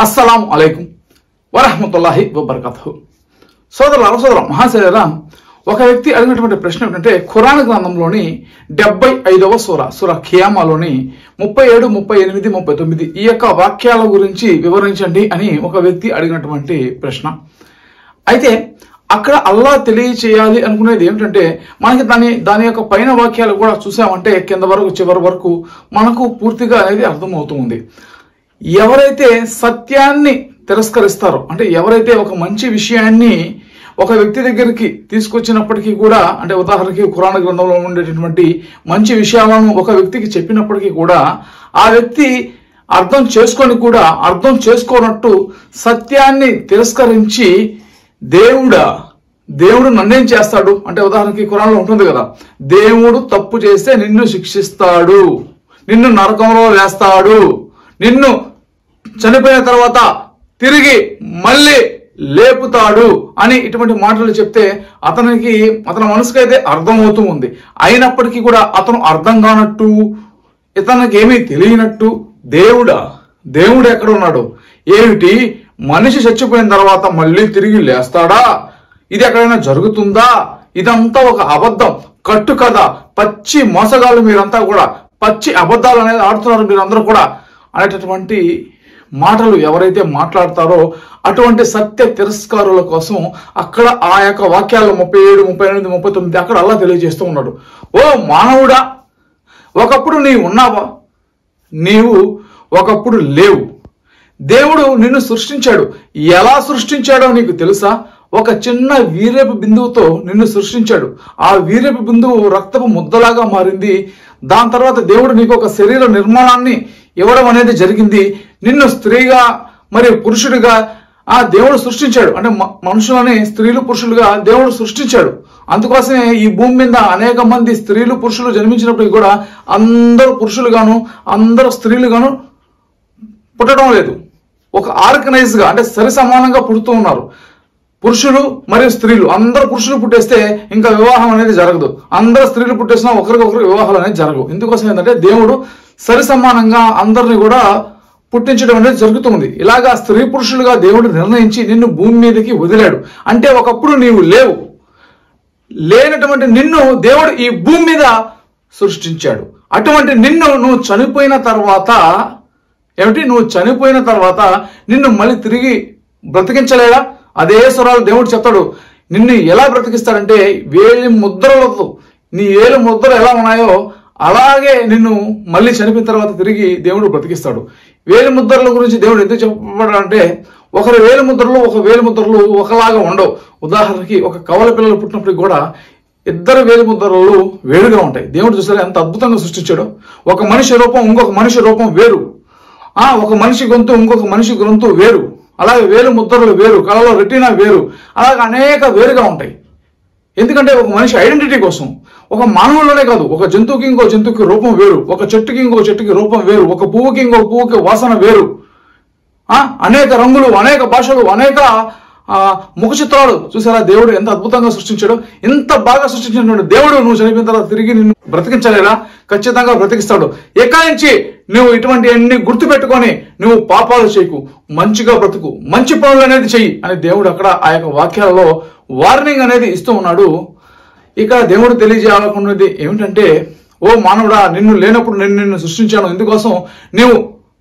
అస్సలం అలైకుం వరహమతుల్లాహి వబర్కతు సోదరుల సోదర మహాశయరా ఒక వ్యక్తి అడిగినటువంటి ప్రశ్న ఏంటంటే ఖురాన్ గ్రంథంలోని డెబ్బై ఐదవ సూర సూర ఖియామాలోని ముప్పై ఏడు ముప్పై ఎనిమిది ముప్పై తొమ్మిది ఈ యొక్క వాక్యాల గురించి వివరించండి అని ఒక వ్యక్తి అడిగినటువంటి ప్రశ్న అయితే అక్కడ అల్లా తెలియచేయాలి అనుకునేది ఏమిటంటే మనకి దాని దాని యొక్క పైన వాక్యాలు కూడా చూసామంటే కింద వరకు చివరి వరకు మనకు పూర్తిగా అనేది అర్థమవుతుంది ఎవరైతే సత్యాన్ని తిరస్కరిస్తారో అంటే ఎవరైతే ఒక మంచి విషయాన్ని ఒక వ్యక్తి దగ్గరికి తీసుకొచ్చినప్పటికీ కూడా అంటే ఉదాహరణకి ఖురాన్ గ్రంథంలో ఉండేటటువంటి మంచి విషయాలను ఒక వ్యక్తికి చెప్పినప్పటికీ కూడా ఆ వ్యక్తి అర్థం చేసుకొని కూడా అర్థం చేసుకోనట్టు సత్యాన్ని తిరస్కరించి దేవుడా దేవుడు నన్నేం చేస్తాడు అంటే ఉదాహరణకి ఖురాన్లో ఉంటుంది కదా దేవుడు తప్పు చేస్తే నిన్ను శిక్షిస్తాడు నిన్ను నరకంలో వేస్తాడు నిన్ను చనిపోయిన తర్వాత తిరిగి మళ్ళీ లేపుతాడు అని ఇటువంటి మాటలు చెప్తే అతనికి అతని మనసుకైతే అర్థమవుతూ ఉంది అయినప్పటికీ కూడా అతను అర్థం కానట్టు ఇతనికి ఏమీ తెలియనట్టు దేవుడా దేవుడు ఎక్కడ ఉన్నాడు ఏమిటి మనిషి చచ్చిపోయిన తర్వాత మళ్ళీ తిరిగి లేస్తాడా ఇది ఎక్కడైనా జరుగుతుందా ఇదంతా ఒక అబద్ధం కట్టు కథ పచ్చి మోసగాళ్ళు మీరంతా కూడా పచ్చి అబద్ధాలు అనేది ఆడుతున్నారు మీరందరూ కూడా అనేటటువంటి మాటలు ఎవరైతే మాట్లాడతారో అటువంటి సత్య తిరస్కారుల కోసం అక్కడ ఆ యొక్క వాక్యాలు ముప్పై ఏడు ముప్పై ఎనిమిది ముప్పై తొమ్మిది అక్కడ అల్లా తెలియజేస్తూ ఉన్నాడు ఓ మానవుడా ఒకప్పుడు నీవు ఉన్నావా నీవు ఒకప్పుడు లేవు దేవుడు నిన్ను సృష్టించాడు ఎలా సృష్టించాడో నీకు తెలుసా ఒక చిన్న వీర్యపు బిందువుతో నిన్ను సృష్టించాడు ఆ వీర్యపు బిందువు రక్తపు ముద్దలాగా మారింది దాని తర్వాత దేవుడు నీకు ఒక శరీర నిర్మాణాన్ని ఇవ్వడం అనేది జరిగింది నిన్ను స్త్రీగా మరియు పురుషుడిగా ఆ దేవుడు సృష్టించాడు అంటే మ- మనుషులని స్త్రీలు పురుషులుగా దేవుడు సృష్టించాడు అందుకోసమే ఈ భూమి మీద అనేక మంది స్త్రీలు పురుషులు జన్మించినప్పటికీ కూడా అందరూ పురుషులుగాను అందరూ స్త్రీలుగాను పుట్టడం లేదు ఒక ఆర్గనైజ్ గా అంటే సరి సమానంగా పుడుతూ ఉన్నారు పురుషులు మరియు స్త్రీలు అందరు పురుషులు పుట్టేస్తే ఇంకా వివాహం అనేది జరగదు అందరు స్త్రీలు పుట్టేసినా ఒకరికొకరు వివాహాలు అనేది జరగవు ఎందుకోసం ఏంటంటే దేవుడు సరి సమానంగా అందరిని కూడా పుట్టించడం అనేది జరుగుతుంది ఇలాగా స్త్రీ పురుషులుగా దేవుడు నిర్ణయించి నిన్ను భూమి మీదకి వదిలాడు అంటే ఒకప్పుడు నీవు లేవు లేనటువంటి నిన్ను దేవుడు ఈ భూమి మీద సృష్టించాడు అటువంటి నిన్ను నువ్వు చనిపోయిన తర్వాత ఏమిటి నువ్వు చనిపోయిన తర్వాత నిన్ను మళ్ళీ తిరిగి బ్రతికించలేదా అదే స్వరాలు దేవుడు చెప్తాడు నిన్ను ఎలా బ్రతికిస్తాడంటే వేలి ముద్రలతో నీ వేలు ముద్రలు ఎలా ఉన్నాయో అలాగే నిన్ను మళ్ళీ చనిపోయిన తర్వాత తిరిగి దేవుడు బ్రతికిస్తాడు వేలి ముద్రల గురించి దేవుడు ఎందుకు చెప్పబడాడంటే ఒకరి వేలు ముద్రలు ఒక వేలు ముద్రలు ఒకలాగా ఉండవు ఉదాహరణకి ఒక కవల పిల్లలు పుట్టినప్పటికి కూడా ఇద్దరు వేలు ముద్రలు వేరుగా ఉంటాయి దేవుడు చూసారా ఎంత అద్భుతంగా సృష్టించాడో ఒక మనిషి రూపం ఇంకొక మనిషి రూపం వేరు ఆ ఒక మనిషి గొంతు ఇంకొక మనిషి గొంతు వేరు అలాగే వేలు ముద్రలు వేరు కళలో రెటీనా వేరు అలాగే అనేక వేరుగా ఉంటాయి ఎందుకంటే ఒక మనిషి ఐడెంటిటీ కోసం ఒక మానవులోనే కాదు ఒక జంతువుకి ఇంకో జంతువుకి రూపం వేరు ఒక చెట్టుకి ఇంకో చెట్టుకి రూపం వేరు ఒక పువ్వుకి ఇంకో పువ్వుకి వాసన వేరు ఆ అనేక రంగులు అనేక భాషలు అనేక ఆ, ముఖ చిత్రాలు చూసారా దేవుడు ఎంత అద్భుతంగా సృష్టించాడు ఇంత బాగా సృష్టించినటువంటి దేవుడు నువ్వు చనిపోయిన తర్వాత తిరిగి నిన్ను బ్రతికించలేరా ఖచ్చితంగా బ్రతికిస్తాడు ఎక్కడి నుంచి నువ్వు ఇటువంటి అన్ని గుర్తు పెట్టుకొని నువ్వు పాపాలు చేయకు మంచిగా బ్రతుకు మంచి పనులు అనేది చెయ్యి అని దేవుడు అక్కడ ఆ యొక్క వాక్యాలలో వార్నింగ్ అనేది ఇస్తూ ఉన్నాడు ఇక్కడ దేవుడు తెలియజేయాలనుకున్నది ఏమిటంటే ఓ మానవుడా నిన్ను లేనప్పుడు నేను నిన్ను సృష్టించాను ఇందుకోసం నీవు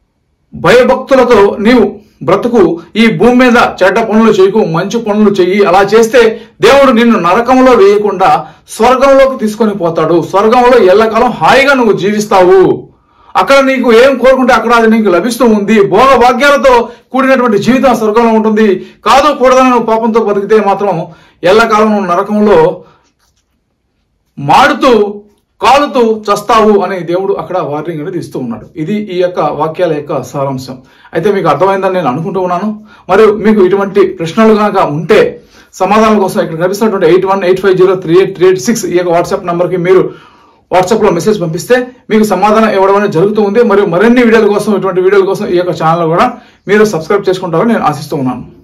భయభక్తులతో నీవు బ్రతుకు ఈ భూమి మీద చెడ్డ పనులు చేయకు మంచి పనులు చెయ్యి అలా చేస్తే దేవుడు నిన్ను నరకంలో వేయకుండా స్వర్గంలోకి తీసుకొని పోతాడు స్వర్గంలో ఎల్లకాలం హాయిగా నువ్వు జీవిస్తావు అక్కడ నీకు ఏం కోరుకుంటే అక్కడ అది నీకు లభిస్తూ ఉంది భోగ భాగ్యాలతో కూడినటువంటి జీవితం స్వర్గంలో ఉంటుంది కాదు కూడదని నువ్వు పాపంతో బతికితే మాత్రం ఎల్లకాలం నువ్వు నరకంలో మాడుతూ కాలుతూ చస్తావు అని దేవుడు అక్కడ వార్నింగ్ అనేది ఇస్తూ ఉన్నాడు ఇది ఈ యొక్క వాక్యాల యొక్క సారాంశం అయితే మీకు అర్థమైందని నేను అనుకుంటూ ఉన్నాను మరియు మీకు ఇటువంటి ప్రశ్నలు కనుక ఉంటే సమాధానం కోసం ఇక్కడ కనిపిస్తున్నటువంటి eight one eight five zero three eight three eight six ఈ యొక్క వాట్సాప్ నంబర్కి మీరు వాట్సాప్లో మెసేజ్ పంపిస్తే మీకు సమాధానం ఇవ్వడం అనేది జరుగుతూ ఉంది మరియు మరిన్ని వీడియోల కోసం ఇటువంటి వీడియోల కోసం ఈ యొక్క ఛానల్ కూడా మీరు సబ్స్క్రైబ్ చేసుకుంటారని నేను ఆశిస్తూ ఉన్నాను